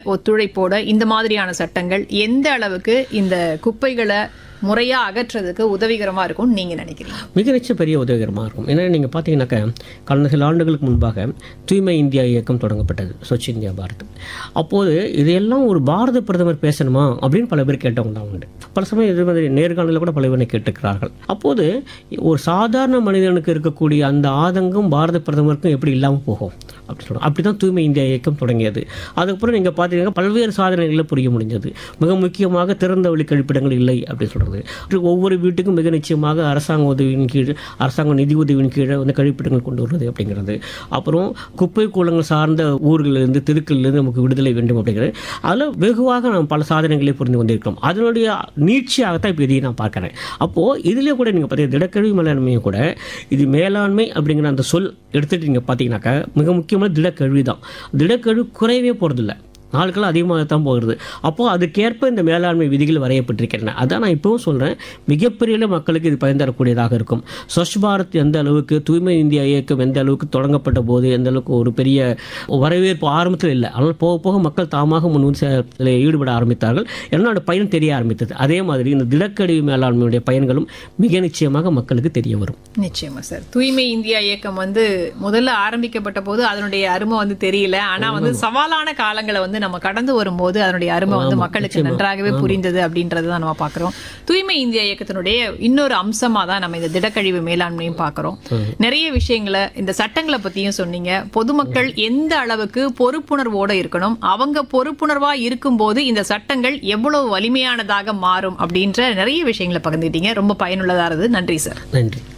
ஒத்துழைப்போட இந்த மாதிரியான சட்டங்கள் எந்த அளவுக்கு இந்த குப்பைகளை முறையா அகற்றுறதுக்கு உதவிகரமா இருக்கும்னு நீங்க நினைக்கிறீங்க மிக நிச்சயம் பெரிய உதவிகரமாக இருக்கும் ஏன்னா நீங்கள் பார்த்தீங்கன்னாக்கா கடந்த சில ஆண்டுகளுக்கு முன்பாக தூய்மை இந்தியா இயக்கம் தொடங்கப்பட்டது ஸ்வச் இந்தியா பாரத் அப்போது இதையெல்லாம் ஒரு பாரத பிரதமர் பேசணுமா அப்படின்னு பல பேர் கேட்டவங்க தான் உண்டு பல சமயம் இது மாதிரி நேர்காணலில் கூட பல பேர் கேட்டிருக்கிறார்கள் அப்போது ஒரு சாதாரண மனிதனுக்கு இருக்கக்கூடிய அந்த ஆதங்கம் பாரத பிரதமருக்கும் எப்படி இல்லாமல் போகும் அப்படி சொல்கிறோம் அப்படி தான் தூய்மை இந்தியா இயக்கம் தொடங்கியது அதுக்கப்புறம் நீங்கள் பார்த்தீங்கன்னா பல்வேறு சாதனைகளை புரிய முடிஞ்சது மிக முக்கியமாக திறந்த வழி கழிப்பிடங்கள் இல்லை அப்படின்னு சொல்கிறது ஒவ்வொரு வீட்டுக்கும் மிக நிச்சயமாக அரசாங்க உதவியின் கீழ் அரசாங்க நிதி உதவியின் கீழே வந்து கழிப்பிடங்கள் கொண்டு வருவது அப்படிங்கிறது அப்புறம் குப்பை கூலங்கள் சார்ந்த ஊர்களிலிருந்து தெருக்களிலிருந்து நமக்கு விடுதலை வேண்டும் அப்படிங்கிறது அதில் வெகுவாக நாம் பல சாதனைகளை புரிந்து கொண்டிருக்கிறோம் அதனுடைய நீட்சியாகத்தான் இப்போ இதையும் நான் பார்க்குறேன் அப்போது இதிலே கூட நீங்கள் பார்த்தீங்கன்னா திடக்கழிவு மேலாண்மையும் கூட இது மேலாண்மை அப்படிங்கிற அந்த சொல் எடுத்துகிட்டு நீங்கள் பார்த்தீங்கன்னாக்கா மிக முக்கியமான திடக்கழிவு தான் திடக்கழிவு குறையவே போகிறதில்ல நாட்கள் அதிகமாக தான் போகிறது அப்போது அதுக்கேற்ப இந்த மேலாண்மை விதிகள் வரையப்பட்டிருக்கின்றன அதான் நான் இப்போவும் சொல்கிறேன் மிகப்பெரிய அளவு மக்களுக்கு இது பயன் தரக்கூடியதாக இருக்கும் ஸ்வச் பாரத் எந்த அளவுக்கு தூய்மை இந்தியா இயக்கம் எந்த அளவுக்கு தொடங்கப்பட்ட போது எந்த அளவுக்கு ஒரு பெரிய வரவேற்பு ஆரம்பத்தில் இல்லை ஆனால் போக போக மக்கள் தாமாக முன் வந்து அதில் ஈடுபட ஆரம்பித்தார்கள் ஏன்னா அந்த பயன் தெரிய ஆரம்பித்தது அதே மாதிரி இந்த திடக்கழிவு மேலாண்மையுடைய பயன்களும் மிக நிச்சயமாக மக்களுக்கு தெரிய வரும் நிச்சயமா சார் தூய்மை இந்தியா இயக்கம் வந்து முதல்ல ஆரம்பிக்கப்பட்ட போது அதனுடைய அருமை வந்து தெரியல ஆனா வந்து சவாலான காலங்களை வந்து நம்ம கடந்து வரும்போது அதனுடைய அருமை வந்து மக்களுக்கு நன்றாகவே புரிந்தது அப்படின்றத தான் நம்ம பாக்குறோம் தூய்மை இந்தியா இயக்கத்தினுடைய இன்னொரு அம்சமா தான் நம்ம இந்த திடக்கழிவு மேலாண்மையும் பாக்குறோம் நிறைய விஷயங்களை இந்த சட்டங்களை பத்தியும் சொன்னீங்க பொதுமக்கள் எந்த அளவுக்கு பொறுப்புணர்வோட இருக்கணும் அவங்க பொறுப்புணர்வா இருக்கும்போது இந்த சட்டங்கள் எவ்வளவு வலிமையானதாக மாறும் அப்படின்ற நிறைய விஷயங்களை பகிர்ந்துட்டீங்க ரொம்ப பயனுள்ளதா இருந்தது நன்றி சார் நன்றி